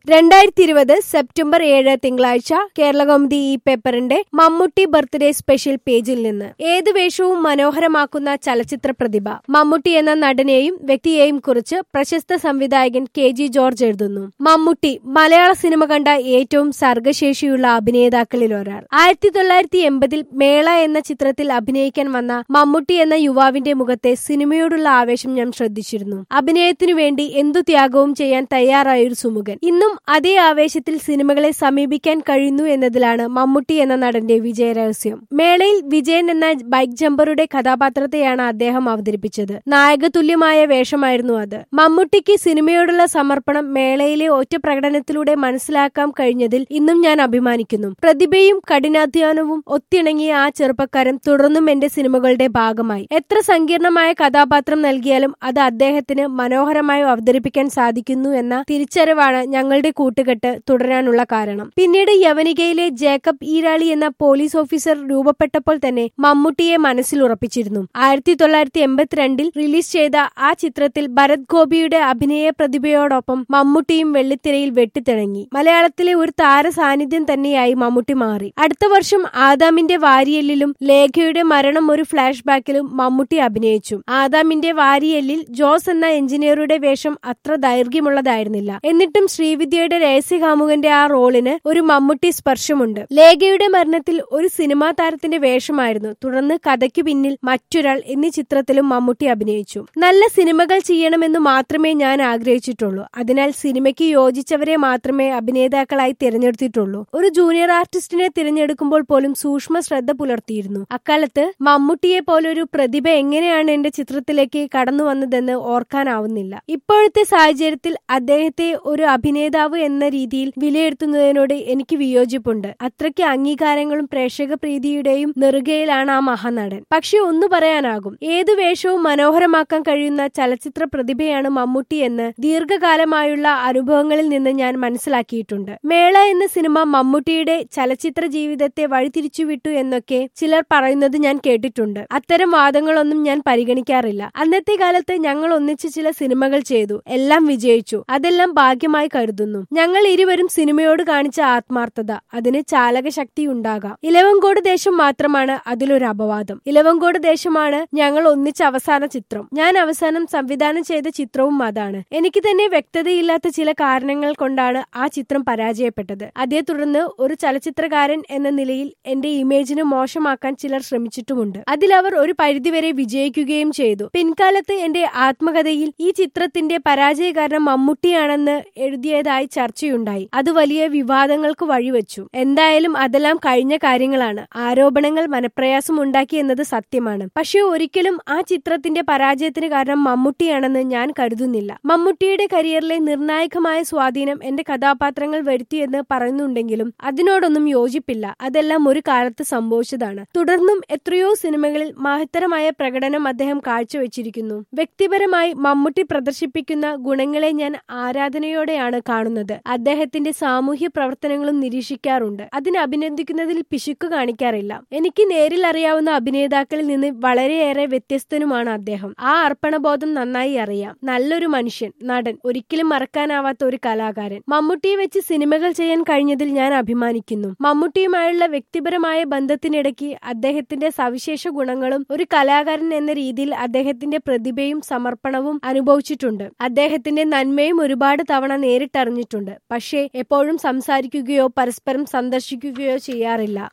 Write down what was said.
രണ്ടായിരത്തി ഇരുപത് സെപ്റ്റംബർ ഏഴ് തിങ്കളാഴ്ച കേരളകൗമുദി ഈ പേപ്പറിന്റെ മമ്മൂട്ടി ബർത്ത്ഡേ സ്പെഷ്യൽ പേജിൽ നിന്ന് ഏത് വേഷവും മനോഹരമാക്കുന്ന ചലച്ചിത്ര പ്രതിഭ മമ്മൂട്ടി എന്ന നടനെയും വ്യക്തിയെയും കുറിച്ച് പ്രശസ്ത സംവിധായകൻ കെ ജി ജോർജ് എഴുതുന്നു മമ്മൂട്ടി മലയാള സിനിമ കണ്ട ഏറ്റവും സർഗശേഷിയുള്ള അഭിനേതാക്കളിൽ ഒരാൾ ആയിരത്തി തൊള്ളായിരത്തി എൺപതിൽ മേള എന്ന ചിത്രത്തിൽ അഭിനയിക്കാൻ വന്ന മമ്മൂട്ടി എന്ന യുവാവിന്റെ മുഖത്തെ സിനിമയോടുള്ള ആവേശം ഞാൻ ശ്രദ്ധിച്ചിരുന്നു അഭിനയത്തിനു വേണ്ടി എന്തു ത്യാഗവും ചെയ്യാൻ തയ്യാറായൊരു സുമുഖൻ ഇന്നും അതേ ആവേശത്തിൽ സിനിമകളെ സമീപിക്കാൻ കഴിയുന്നു എന്നതിലാണ് മമ്മൂട്ടി എന്ന നടന്റെ വിജയരഹസ്യം മേളയിൽ വിജയൻ എന്ന ബൈക്ക് ജമ്പറുടെ കഥാപാത്രത്തെയാണ് അദ്ദേഹം അവതരിപ്പിച്ചത് നായകതുല്യമായ വേഷമായിരുന്നു അത് മമ്മൂട്ടിക്ക് സിനിമയോടുള്ള സമർപ്പണം മേളയിലെ ഒറ്റ പ്രകടനത്തിലൂടെ മനസ്സിലാക്കാൻ കഴിഞ്ഞതിൽ ഇന്നും ഞാൻ അഭിമാനിക്കുന്നു പ്രതിഭയും കഠിനാധ്വാനവും ഒത്തിണങ്ങിയ ആ ചെറുപ്പക്കാരൻ തുടർന്നും എന്റെ സിനിമകളുടെ ഭാഗമായി എത്ര സങ്കീർണമായ കഥാപാത്രം നൽകിയാലും അത് അദ്ദേഹത്തിന് മനോഹരമായി അവതരിപ്പിക്കാൻ സാധിക്കുന്നു എന്ന തിരിച്ചറിവാണ് ഞങ്ങളുടെ കൂട്ടുകെട്ട് തുടരാനുള്ള കാരണം പിന്നീട് യവനികയിലെ ജേക്കബ് ഈരാളി എന്ന പോലീസ് ഓഫീസർ രൂപപ്പെട്ടപ്പോൾ തന്നെ മമ്മൂട്ടിയെ മനസ്സിൽ ഉറപ്പിച്ചിരുന്നു ആയിരത്തി തൊള്ളായിരത്തി എൺപത്തിരണ്ടിൽ റിലീസ് ചെയ്ത ആ ചിത്രത്തിൽ ഭരത് ഗോപിയുടെ അഭിനയ പ്രതിഭയോടൊപ്പം മമ്മൂട്ടിയും വെള്ളിത്തിരയിൽ വെട്ടിത്തിളങ്ങി മലയാളത്തിലെ ഒരു താര സാന്നിധ്യം തന്നെയായി മമ്മൂട്ടി മാറി അടുത്ത വർഷം ആദാമിന്റെ വാരിയലിലും ലേഖയുടെ മരണം ഒരു ഫ്ലാഷ് ബാക്കിലും മമ്മൂട്ടി അഭിനയിച്ചു ആദാമിന്റെ വാരിയലിൽ ജോസ് എന്ന എഞ്ചിനീയറുടെ വേഷം അത്ര ദൈർഘ്യമുള്ളതായിരുന്നില്ല എന്നിട്ടും ശ്രീവിദ്യയുടെ രഹസ്യകാമുകന്റെ ആ റോളിന് ഒരു മമ്മൂട്ടി സ്പർശമുണ്ട് ലേഖയുടെ മരണത്തിൽ ഒരു സിനിമാ താരത്തിന്റെ വേഷമായിരുന്നു തുടർന്ന് കഥയ്ക്കു പിന്നിൽ മറ്റൊരാൾ എന്നീ ചിത്രത്തിലും മമ്മൂട്ടി അഭിനയിച്ചു നല്ല സിനിമകൾ ചെയ്യണമെന്ന് മാത്രമേ ഞാൻ ആഗ്രഹിച്ചിട്ടുള്ളൂ അതിനാൽ സിനിമയ്ക്ക് യോജിച്ചവരെ മാത്രമേ അഭിനേതാക്കളായി തിരഞ്ഞെടുത്തിട്ടുള്ളൂ ഒരു ജൂനിയർ ആർട്ടിസ്റ്റിനെ തിരഞ്ഞെടുക്കുമ്പോൾ പോലും സൂക്ഷ്മ ശ്രദ്ധ പുലർത്തിയിരുന്നു അക്കാലത്ത് മമ്മൂട്ടിയെ പോലൊരു പ്രതിഭ എങ്ങനെയാണ് എന്റെ ചിത്രത്തിലേക്ക് കടന്നു വന്നതെന്ന് ഓർക്കാനാവുന്നില്ല ഇപ്പോഴത്തെ സാഹചര്യത്തിൽ അദ്ദേഹത്തെ ഒരു അഭിനേതാവ് എന്ന രീതിയിൽ വിലയിരുത്തുന്നതിനോട് എനിക്ക് വിയോജിപ്പുണ്ട് അത്രയ്ക്ക് അംഗീകാരങ്ങളും പ്രേക്ഷക പ്രീതിയുടെയും നെറുകയിലാണ് ആ മഹാനടൻ പക്ഷെ ഒന്നു പറയാനാകും ഏതു വേഷവും മനോഹരമാക്കാൻ കഴിയുന്ന ചലച്ചിത്ര പ്രതിഭയാണ് മമ്മൂട്ടി എന്ന് ദീർഘകാലമായുള്ള അനുഭവങ്ങളിൽ നിന്ന് ഞാൻ മനസ്സിലാക്കിയിട്ടുണ്ട് മേള എന്ന സിനിമ മമ്മൂട്ടിയുടെ ചലച്ചിത്ര ജീവിതത്തെ വഴിതിരിച്ചുവിട്ടു എന്നൊക്കെ ചിലർ പറയുന്നത് ഞാൻ കേട്ടിട്ടുണ്ട് അത്തരം വാദങ്ങളൊന്നും ഞാൻ പരിഗണിക്കാറില്ല അന്നത്തെ കാലത്ത് ഞങ്ങൾ ഒന്നിച്ച് ചില സിനിമകൾ ചെയ്തു എല്ലാം വിജയിച്ചു അതെല്ലാം ഭാഗ്യമായി കരുതുന്നു ഞങ്ങൾ ഇരുവരും സിനിമയോട് കാണിച്ച ആത്മാർത്ഥത അതിന് ചാലകശക്തി ഉണ്ടാകാം ഇലവങ്കോട് ദേശം മാത്രമാണ് അതിലൊരു അപവാദം ഇലവങ്കോട് ദേശമാണ് ഞങ്ങൾ ഒന്നിച്ച അവസാന ചിത്രം ഞാൻ അവസാനം സംവിധാനം ചെയ്ത ചിത്രവും അതാണ് എനിക്ക് തന്നെ വ്യക്തതയില്ലാത്ത ചില കാരണങ്ങൾ കൊണ്ടാണ് ആ ചിത്രം പരാജയപ്പെട്ടത് അതേ തുടർന്ന് ഒരു ചലച്ചിത്രകാരൻ എന്ന നിലയിൽ എന്റെ ഇമേജിന് മോശമാക്കാൻ ചിലർ ശ്രമിച്ചിട്ടുമുണ്ട് അതിലവർ ഒരു പരിധിവരെ വിജയിക്കുകയും ചെയ്തു പിൻകാലത്ത് എന്റെ ആത്മകഥയിൽ ഈ ചിത്രത്തിന്റെ പരാജയ കാരണം മമ്മൂട്ടിയാണെന്ന് എഴുതിയതായി ചർച്ചയുണ്ടായി അത് വലിയ വിവാദങ്ങൾക്ക് വഴിവെച്ചു എന്തായാലും അതെല്ലാം കഴിഞ്ഞ കാര്യങ്ങളാണ് ആരോപണങ്ങൾ മനപ്രയാസം ഉണ്ടാക്കി എന്നത് സത്യമാണ് പക്ഷെ ഒരിക്കലും ആ ചിത്രത്തിന്റെ പരാജയത്തിന് കാരണം മമ്മൂട്ടിയാണെന്ന് ഞാൻ കരുതുന്നില്ല മമ്മൂട്ടിയുടെ കരിയറിലെ നിർണായകമായ സ്വാധീനം എന്റെ കഥാപാത്രങ്ങൾ വരുത്തിയെന്ന് പറയുന്നുണ്ടെങ്കിലും അതിനോടൊന്നും യോജിപ്പില്ല അതെല്ലാം ഒരു കാലത്ത് സംഭവിച്ചതാണ് തുടർന്നും എത്രയോ സിനിമകളിൽ മഹത്തരമായ പ്രകടനം അദ്ദേഹം കാഴ്ചവെച്ചിരിക്കുന്നു വ്യക്തിപരമായി മമ്മൂട്ടി പ്രദർശിപ്പിക്കുന്ന ഗുണങ്ങളെ ഞാൻ ആരാധനയോടെയാണ് കാണുന്നത് അദ്ദേഹത്തിന്റെ സാമൂഹ്യ പ്രവർത്തനങ്ങളും നിരീക്ഷിക്കാറുണ്ട് അതിന് അഭിനന്ദിക്കുന്നതിൽ പിശുക്ക് കാണിക്കാറില്ല എനിക്ക് നേരിൽ അറിയാവുന്ന അഭിനേതാക്കളിൽ നിന്ന് വളരെയേറെ വ്യത്യസ്തനുമാണ് അദ്ദേഹം ആ അർപ്പണബോധം നന്നായി അറിയാം നല്ലൊരു മനുഷ്യൻ നടൻ ഒരിക്കലും മറക്കാനാവാത്ത ഒരു കലാകാരൻ മമ്മൂട്ടിയെ വെച്ച് സിനിമകൾ ചെയ്യാൻ കഴിഞ്ഞതിൽ ഞാൻ അഭിമാനിക്കുന്നു മമ്മൂട്ടിയുമായുള്ള വ്യക്തിപരമായ ബന്ധത്തിനിടയ്ക്ക് അദ്ദേഹത്തിന്റെ സവിശേഷ ഗുണങ്ങളും ഒരു കലാകാരൻ എന്ന രീതിയിൽ അദ്ദേഹത്തിന്റെ പ്രതിഭയും സമർപ്പണവും അനുഭവിച്ചിട്ടുണ്ട് അദ്ദേഹത്തിന്റെ നന്മയും ഒരുപാട് തവണ നേരിട്ടറിഞ്ഞിട്ടുണ്ട് പക്ഷേ എപ്പോഴും സംസാരിക്കുകയോ പരസ്പരം സന്ദർശിക്കുകയോ ചെയ്യാറില്ല